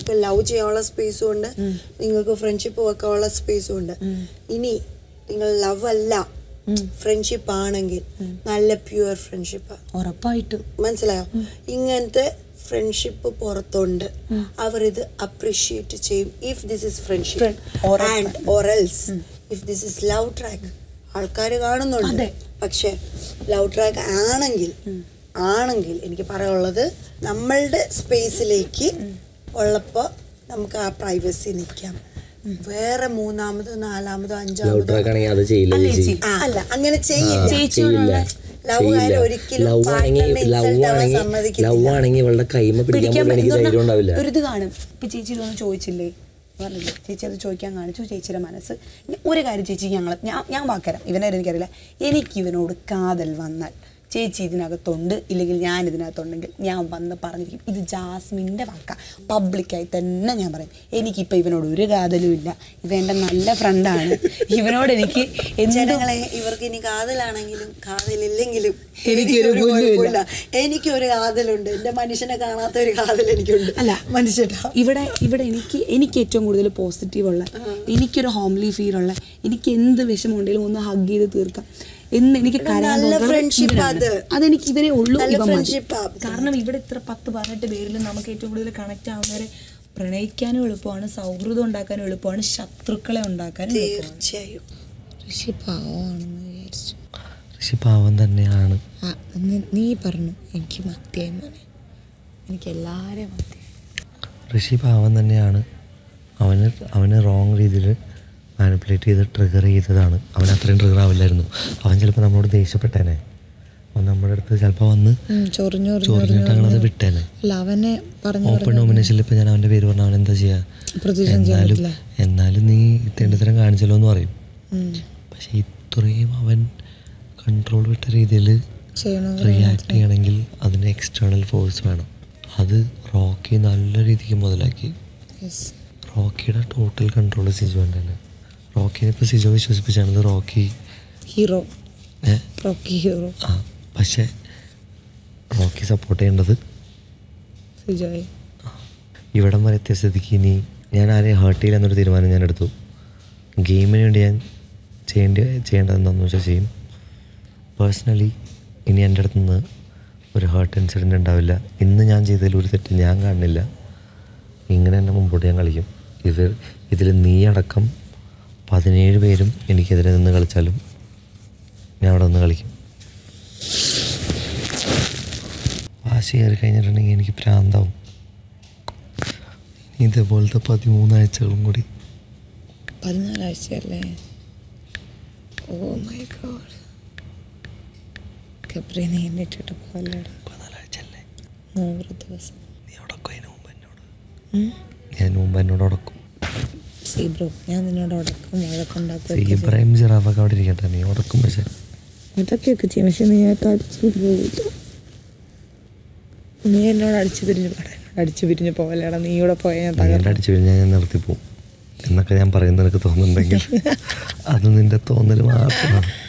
നിങ്ങൾക്ക് ലവ് ചെയ്യാനുള്ള സ്പേസും ഉണ്ട് നിങ്ങൾക്ക് ഫ്രണ്ട്ഷിപ്പ് വെക്കാനുള്ള സ്പേസും ഉണ്ട് ഇനി നിങ്ങൾ ലവ് അല്ല ഫ്രണ്ട്ഷിപ്പ് ആണെങ്കിൽ നല്ല പ്യുവർ ഫ്രണ്ട്ഷിപ്പ് ഉറപ്പായിട്ടും മനസ്സിലായോ ഇങ്ങനത്തെ ഫ്രണ്ട്ഷിപ്പ് പുറത്തുണ്ട് അവർ ഇത് അപ്രിഷിയേറ്റ് ചെയ്യും if this is friendship Friend, ഉറപ്പ്. And or else if this is love track ആൾക്കാർ കാണുന്നുണ്ട് അതെ. പക്ഷെ ലവ് ട്രാക്ക് ആണെങ്കിൽ ആണെങ്കിൽ എനിക്ക് പറയാനുള്ളത് നമ്മളുടെ സ്പേസിലേക്ക് ഉള്ളപ്പോൾ നമുക്ക് ആ പ്രൈവസി നിൽക്കാം വേറെ മൂന്നാമതോ നാലാമതോ ലവ് അഞ്ചാമതോ ട്രാക്ക് ആണെങ്കിൽ അത് ചെയ്യില്ല അല്ലേ ചേച്ചി ചേച്ചി? ആ, അല്ല അങ്ങനെ ചെയ്യില്ല ചെയ്യില്ല ലവ് കാര്യം ഒരിക്കലും ലവ് ആണെങ്കിൽ partner നെ ലവ് insult ആവാൻ ആണെങ്കിൽ സമ്മതിക്കത്തില്ല. ലവ് ആണെങ്കിൽ ഇവളുടെ കൈമ പിടിക്കാൻ പിടിക്കാൻ പോലും എനിക്ക് ധൈര്യം ഉണ്ടാവില്ല ഒരു ഇത് കാണും ഇപ്പൊ ചേച്ചി ഇതൊന്നും ചോദിച്ചില്ലേ പറഞ്ഞില്ലേ ചേച്ചി അത് ചോദിക്കാൻ കാണിച്ചു ചേച്ചിയുടെ മനസ്സ് ഞ- ഒരു കാര്യം ചേച്ചി ഞങ്ങൾ ഞാൻ ഞാൻ വാക്കരാം ഇവനാരും എനിക്കറിയില്ല എനിക്ക് ഇവനോട് കാതൽ വന്നാൽ ചേച്ചി ഇതിനകത്തുണ്ട് ഇല്ലെങ്കിൽ ഞാൻ ഇതിനകത്തുണ്ടെങ്കിൽ ഞാൻ വന്ന് പറഞ്ഞിരിക്കും ഇത് ജാസ്മിൻ്റെ വാക്ക പബ്ലിക്കായി തന്നെ ഞാൻ പറയും എനിക്കിപ്പോൾ ഇവനോട് ഒരു കാതലും ഇല്ല ഇവ എൻ്റെ നല്ല ഫ്രണ്ടാണ് ഇവനോട് എനിക്ക് എന്ത് ജനങ്ങളെ ഇവർക്ക് ഇനി കാതലാണെങ്കിലും കാതലില്ലെങ്കിലും എനിക്കൊരു എനിക്കൊരു പുല്ലുമില്ല. കുഴപ്പമില്ല. എനിക്കൊരു കാതലുണ്ട് എന്റെ മനുഷ്യനെ കാണാത്ത ഒരു കാതൽ എനിക്കുണ്ട് അല്ല മനുഷ്യട്ടാ ഇവിടെ ഇവിടെ എനിക്ക് എനിക്ക് ഏറ്റവും കൂടുതൽ പോസിറ്റീവ് ഉള്ള എനിക്കൊരു ഹോംലി ഫീൽ ഉള്ള എനിക്ക് എന്ത് വിഷമമുണ്ടെങ്കിലും ഒന്ന് ഹഗ് ചെയ്ത് തീർക്കാം എന്ന് എനിക്ക് കരയാൻ നല്ല തോന്നുന്നത് friendship ഇവനാണ്. അത്. അതെനിക്ക് ഇവനെ ഉള്ളൂ നല്ല ഇവൻ മതി. friendship ആ. കാരണം ഇവിടെ ഇത്ര പത്ത് പതിനെട്ട് പേരിൽ നമുക്ക് ഏറ്റവും കൂടുതൽ കണക്ട് ആവുന്നവരെ പ്രണയിക്കാനും എളുപ്പമാണ് സൗഹൃദം ഉണ്ടാക്കാനും എളുപ്പമാണ് ശത്രുക്കളെ ഉണ്ടാക്കാനും എളുപ്പമാണ് തീർച്ചയായും ഋഷി പാവമാണെന്ന് വിചാരിച്ചു ഋഷി പാവം തന്നെയാണ് ആ നീ- നീ പറഞ്ഞു എനിക്ക് മത്തിയായി മോനെ എനിക്ക് എല്ലാവരെയും മത്തിയായി ഋഷി പാവം തന്നെയാണ് അവന് അവന് റോങ് രീതിയിൽ മാനിപ്പുലേറ്റ് ചെയ്ത് ട്രിഗർ ചെയ്തതാണ് അവൻ അത്രയും ട്രിഗർ ആവില്ലായിരുന്നു അവൻ ചിലപ്പോൾ നമ്മളോട് ദേഷ്യപ്പെട്ടേനെ അവൻ നമ്മുടെ അടുത്ത് ചിലപ്പോൾ വന്ന് ചൊറിഞ്ഞു ചൊറിഞ്ഞിട്ട് ഞങ്ങളത് വിട്ടേനെ അല്ല അവനെ പറഞ്ഞു ഓപ്പൺ നോമിനേഷനിൽ ഇപ്പോൾ ഞാൻ അവൻ്റെ പേര് പറഞ്ഞ അവൻ എന്താ ചെയ്യുക പ്രതിഷേധം ചെയ്യാൻ എന്നാലും പറ്റില്ല. എന്നാലും നീ തെണ്ടിത്തരം കാണിച്ചല്ലോ എന്ന് പറയും പക്ഷെ ഇത്രയും അവൻ കൺട്രോൾ വിട്ട രീതിയിൽ ചെയ്യണമെന്ന് റിയാക്ട് ചെയ്യണമെങ്കിൽ അതിന് എക്സ്റ്റേണൽ ഫോഴ്സ് വേണം അത് റോക്കി നല്ല രീതിക്ക് മുതലാക്കി യെസ് റോക്കിയുടെ ടോട്ടൽ കൺട്രോൾ സിജുവിൻ്റെ തന്നെ റോക്കിനെ ഇപ്പോൾ സിജോ വിശ്വസിപ്പിച്ചാണത് റോക്കി ഹീറോ ഏ, റോക്കി ഹീറോ ആ പക്ഷേ റോക്കി സപ്പോർട്ട് ചെയ്യേണ്ടത് സിജോയ് ഇവിടം വരെ എത്തിയ സ്ഥിതിക്ക് ഇനി ഞാൻ ആരെയും ഹേർട്ട് ചെയ്യില്ല എന്നൊരു തീരുമാനം ഞാൻ എടുത്തു ഗെയിമിന് വേണ്ടി ഞാൻ ചെയ്യേണ്ട ചെയ്യേണ്ടത് എന്താണെന്ന് വെച്ചാൽ ചെയ്യും പേഴ്സണലി ഇനി എൻ്റെ അടുത്ത് നിന്ന് ഒരു ഹേർട്ട് ഇൻസിഡൻറ്റ് ഉണ്ടാവില്ല ഇന്ന് ഞാൻ ചെയ്തതിൽ ഒരു തെറ്റ് ഞാൻ കാണുന്നില്ല ഇങ്ങനെ തന്നെ മുമ്പോട്ട് ഞാൻ കളിക്കും ഇത് ഇതിൽ നീ അടക്കം പതിനേഴ് പേരും എനിക്കെതിരെ നിന്ന് കളിച്ചാലും ഞാൻ അവിടെ നിന്ന് കളിക്കും വാശി കയറി കഴിഞ്ഞിട്ടുണ്ടെങ്കിൽ എനിക്ക് ഭ്രാന്താവും ഇനി ഇതേപോലത്തെ പതിമൂന്നാഴ്ചകളും കൂടി പതിനാലാഴ്ചയല്ലേ ഓ മൈ ഗോഡ് ഗബ്രി നീ എന്നിട്ടിട്ട് പോലടാ പതിനാലാഴ്ചയല്ലേ നൂറ് ദിവസം നീ ഉടക്കും അതിന് മുമ്പ് എന്നോട് ഉം? ഞാൻ മുമ്പ് എന്നോട് ഉടക്കും സീ ബ്രോ ഞാൻ നിന്നോട് ഉടക്കും വഴക്കുണ്ടാക്കും ഇബ്രാഹിം ജിറാഫൊക്കെ അവിടെ ഇരിക്കട്ടെ നീ ഉടക്കും പക്ഷെ ഇതൊക്കെയൊക്കെ ചെയ്യും പക്ഷെ നീ ആയിട്ട് അടിച്ചു പോവില്ല നീ എന്നോട് അടിച്ചു പിരിഞ്ഞു പാടാ അടിച്ചു പിരിഞ്ഞു പോവല്ലേടാ നീ ഇവിടെ പോയാൽ ഞാൻ നീ എൻ്റെ തകർന്നു അടിച്ചു കഴിഞ്ഞാൽ ഞാൻ നിർത്തിപ്പോവും എന്നൊക്കെ ഞാൻ പറയുന്നത് നിനക്ക് തോന്നുന്നുണ്ടെങ്കിൽ അത് നിന്റെ തോന്നൽ മാത്രമാണ്